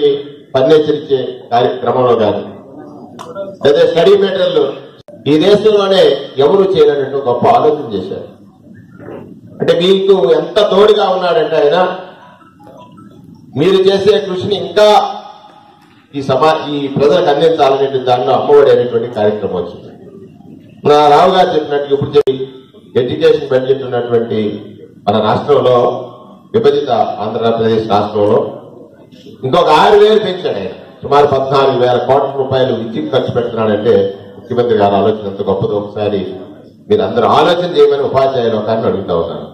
పిల్లలకి ఫర్నిచర్ ఇచ్చే కార్యక్రమంలో కానీ లేదా స్టడీ మెటీరియల్ ఈ దేశంలోనే ఎవరు చేయలేనట్టు గొప్ప ఆలోచన చేశారు అంటే మీకు ఎంత తోడుగా ఉన్నాడంటే ఆయన మీరు చేసే కృషిని ఇంకా ఈ సమా ఈ ప్రజలకు అందించాలనే దానిలో అమ్మఒడి అనేటువంటి కార్యక్రమం వచ్చింది మన రావు గారు చెప్పినట్టు ఇప్పుడు చెప్పి ఎడ్యుకేషన్ బడ్జెట్ ఉన్నటువంటి మన రాష్ట్రంలో విభజిత ఆంధ్రప్రదేశ్ రాష్ట్రంలో ఇంకొక ఆరు వేలు పెంచాడు ఆయన సుమారు పద్నాలుగు వేల కోట్ల రూపాయలు విద్యుత్ ఖర్చు పెడుతున్నాడంటే ముఖ్యమంత్రి గారి ఆలోచన ఎంత గొప్పదో ఒకసారి మీరు అందరూ ఆలోచన చేయమని ఉపాధ్యాయులు ఒక అడుగుతా ఉన్నాను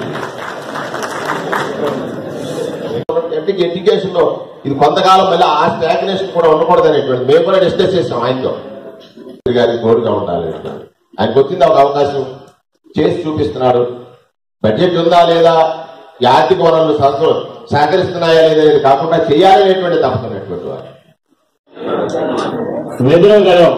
అంటే ఎడ్యుకేషన్ లో ఇది కొంతకాలం మళ్ళీ ఆ స్టాగ్నేషన్ కూడా ఉండకూడదు అనేటువంటి మేము కూడా డిస్కస్ చేసాం ఆయనతో ముఖ్యమంత్రి గారికి తోడుగా ఉండాలి ఆయనకు వచ్చింది ఒక అవకాశం చేసి చూపిస్తున్నాడు బడ్జెట్ ఉందా లేదా ఈ ఆర్థిక వనరులు సంస్థలు సహకరిస్తున్నాయా లేదా అనేది కాకుండా చేయాలనేటువంటి తప్పుతున్నటువంటి వారు వెదురగరం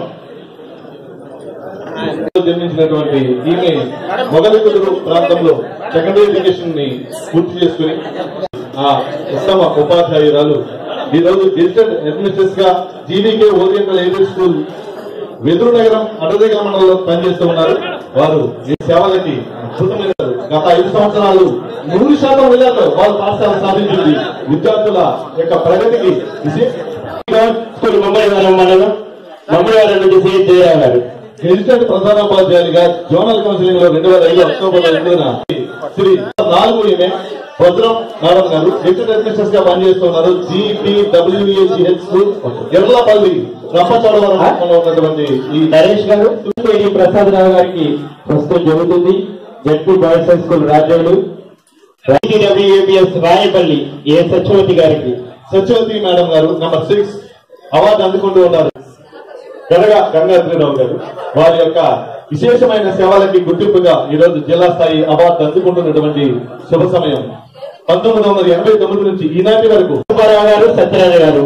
జన్మించినటువంటి ఈమె మొగలిపుదూరు ప్రాంతంలో సెకండరీ ఎడ్యుకేషన్ ని పూర్తి చేసుకుని ఆ ఉత్తమ ఉపాధ్యాయురాలు ఈ రోజు డిజిటల్ అడ్మినిస్ట్రేటర్ గా జీవీకే ఓరియంటల్ ఎయిడెడ్ స్కూల్ వెదురు నగరం అటదిగా మండలంలో పనిచేస్తూ ఉన్నారు వారు ఈ సేవలకి అద్భుతమైన గత ఐదు సంవత్సరాలు నూరు శాతం వెళ్ళారు వారు పాఠశాల సాధించింది విద్యార్థుల యొక్క ప్రగతికి విశేష స్కూల్ ముంబై వారం మండలం ముంబై వారం నుంచి శ్రీ జయరావు గారు గెజిటెడ్ ప్రధానోపాధ్యాయులుగా జోనల్ కౌన్సిలింగ్ లో రెండు వేల ఐదు అక్టోబర్ రెండున శ్రీ నాలుగు ఈమె భద్రం మేడం గారు గెజిటెడ్ అడ్మినిస్ట్రేటర్ గా పనిచేస్తున్నారు జీపీడబ్ల్యూఏజిహెచ్ స్కూల్ ఎర్లపల్లి రంపచోడవరం మండలంలో ఉన్నటువంటి ఈ నరేష్ గారు తుమ్మేడి ప్రసాద్ రావు గారికి ప్రస్తుతం జరుగుతుంది ZP boys high school Razole WABS Rayapalli A Satyavathi గారికి సత్యవతి మేడం గారు నంబర్ సిక్స్ అవార్డు అందుకుంటూ ఉన్నారు గడగా గంగాధరరావు గారు వారి యొక్క విశేషమైన సేవలకి గుర్తింపుగా ఈ రోజు జిల్లా స్థాయి అవార్డు అందుకుంటున్నటువంటి శుభ సమయం పంతొమ్మిది వందల ఎనభై తొమ్మిది నుంచి ఈనాటి వరకు సుబ్బారావు గారు సత్యనారాయణ గారు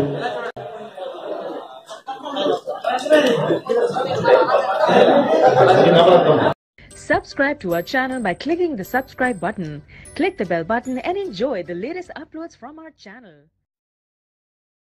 ఈ నవరత్నం Subscribe to our channel by clicking the subscribe button. Click the bell button and enjoy the latest uploads from our channel.